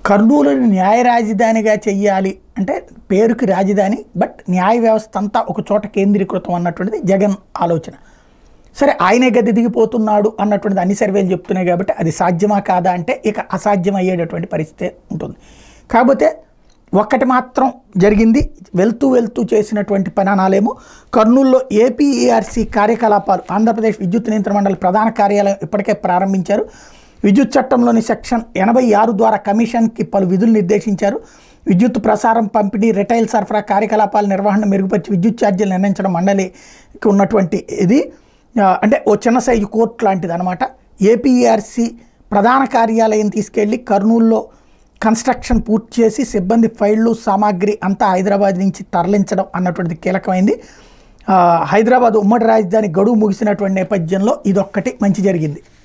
కర్నూలుని న్యాయ రాజధానిగా చెయ్యాలి అంటే పేరుకి రాజధాని బట్ న్యాయ వ్యవస్థ అంతా ఒక చోట కేంద్రీకృతం అన్నటువంటిది జగన్ ఆలోచన సరే ఆయనే గది దిగిపోతున్నాడు అన్నటువంటిది అన్ని సర్వేలు చెప్తున్నాయి కాబట్టి అది సాధ్యమా కాదా అంటే ఇక అసాధ్యం అయ్యేటటువంటి పరిస్థితి ఉంటుంది కాకపోతే ఒక్కటి మాత్రం జరిగింది వెళ్తూ వెళ్తూ చేసినటువంటి పరిణామాలేమో కర్నూలులో ఏపీఈఆర్సీ కార్యకలాపాలు ఆంధ్రప్రదేశ్ విద్యుత్ నియంత్రణ మండలి ప్రధాన కార్యాలయం ఇప్పటికే ప్రారంభించారు విద్యుత్ చట్టంలోని సెక్షన్ ఎనభై ఆరు ద్వారా కమిషన్కి పలు విధులు నిర్దేశించారు విద్యుత్ ప్రసారం పంపిణీ రిటైల్ సరఫరా కార్యకలాపాల నిర్వహణ మెరుగుపరిచి విద్యుత్ ఛార్జీలు నిర్ణయించడం మండలికి ఉన్నటువంటి ఇది ఆ, అంటే ఓ చిన్న సైజు కోర్టు లాంటిది అనమాట ఏపీఆర్సీ ప్రధాన కార్యాలయం తీసుకెళ్ళి కర్నూలులో కన్స్ట్రక్షన్ పూర్తి చేసి సిబ్బంది ఫైళ్లు సామాగ్రి అంతా హైదరాబాద్ నుంచి తరలించడం అన్నటువంటిది కీలకమైంది ఆ, హైదరాబాద్ ఉమ్మడి రాజధాని గడువు ముగిసినటువంటి నేపథ్యంలో ఇదొక్కటి మంచి జరిగింది